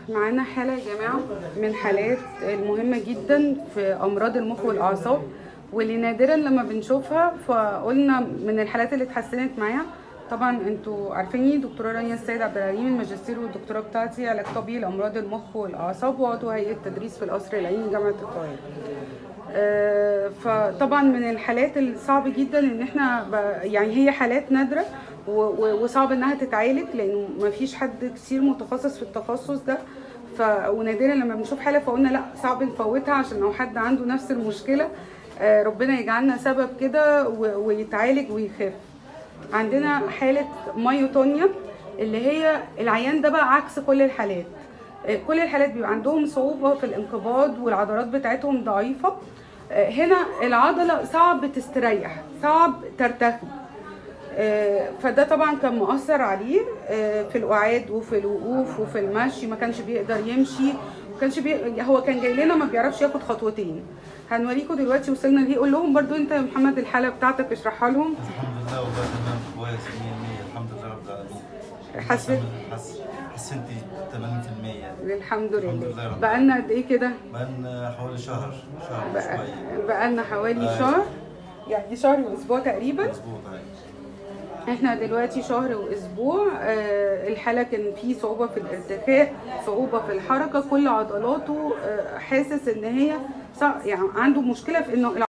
معانا حالة يا جماعة من حالات المهمة جدا في أمراض المخ والأعصاب واللي نادرا لما بنشوفها فقلنا من الحالات اللي اتحسنت معاها طبعا انتوا عارفيني دكتورة رانيا السيد عبد العليم الماجستير والدكتوراه بتاعتي علاج طبيعي لأمراض المخ والأعصاب وعضو هيئة تدريس في القصر العيني جامعة القاهرة. آه، فطبعا من الحالات الصعب جدا ان احنا ب- يعني هي حالات نادره و- و- وصعب انها تتعالج لانه ما فيش حد كتير متخصص في التخصص ده ف ونادرا لما بنشوف حاله فقلنا لا صعب نفوتها عشان لو حد عنده نفس المشكله آه، ربنا يجعلنا سبب كده و- ويتعالج ويخف عندنا حاله مايوتونيا اللي هي العيان ده بقى عكس كل الحالات آه، كل الحالات بيبقى عندهم صعوبة في الانقباض والعضلات بتاعتهم ضعيفة آه، هنا العضلة صعب تستريح صعب ترتخي آه، فده طبعا كان مؤثر عليه آه، في القعاد وفي الوقوف وفي المشي ما كانش بيقدر يمشي ما كانش بي... هو كان جاي لنا ما بيعرفش ياخد خطوتين هنوريكم دلوقتي وصلنا ليه قول لهم برضو انت يا محمد الحالة بتاعتك اشرحها لهم الحمد لله والله تمام كويس 100% الحمد لله رب العالمين حسيت حس حسنتي 80% الحمد الحمد لله لله رب بقالنا قد ايه كده بقالنا حوالي شهر شهر بقى شوية بقالنا حوالي أيوة. شهر يعني شهر واسبوع تقريبا مظبوط هاي احنا دلوقتي شهر واسبوع آه، الحاله كان فيه صعوبه في الارتخاء صعوبه في الحركه كل عضلاته آه، حاسس ان هي صع- يعني عنده مشكله في انه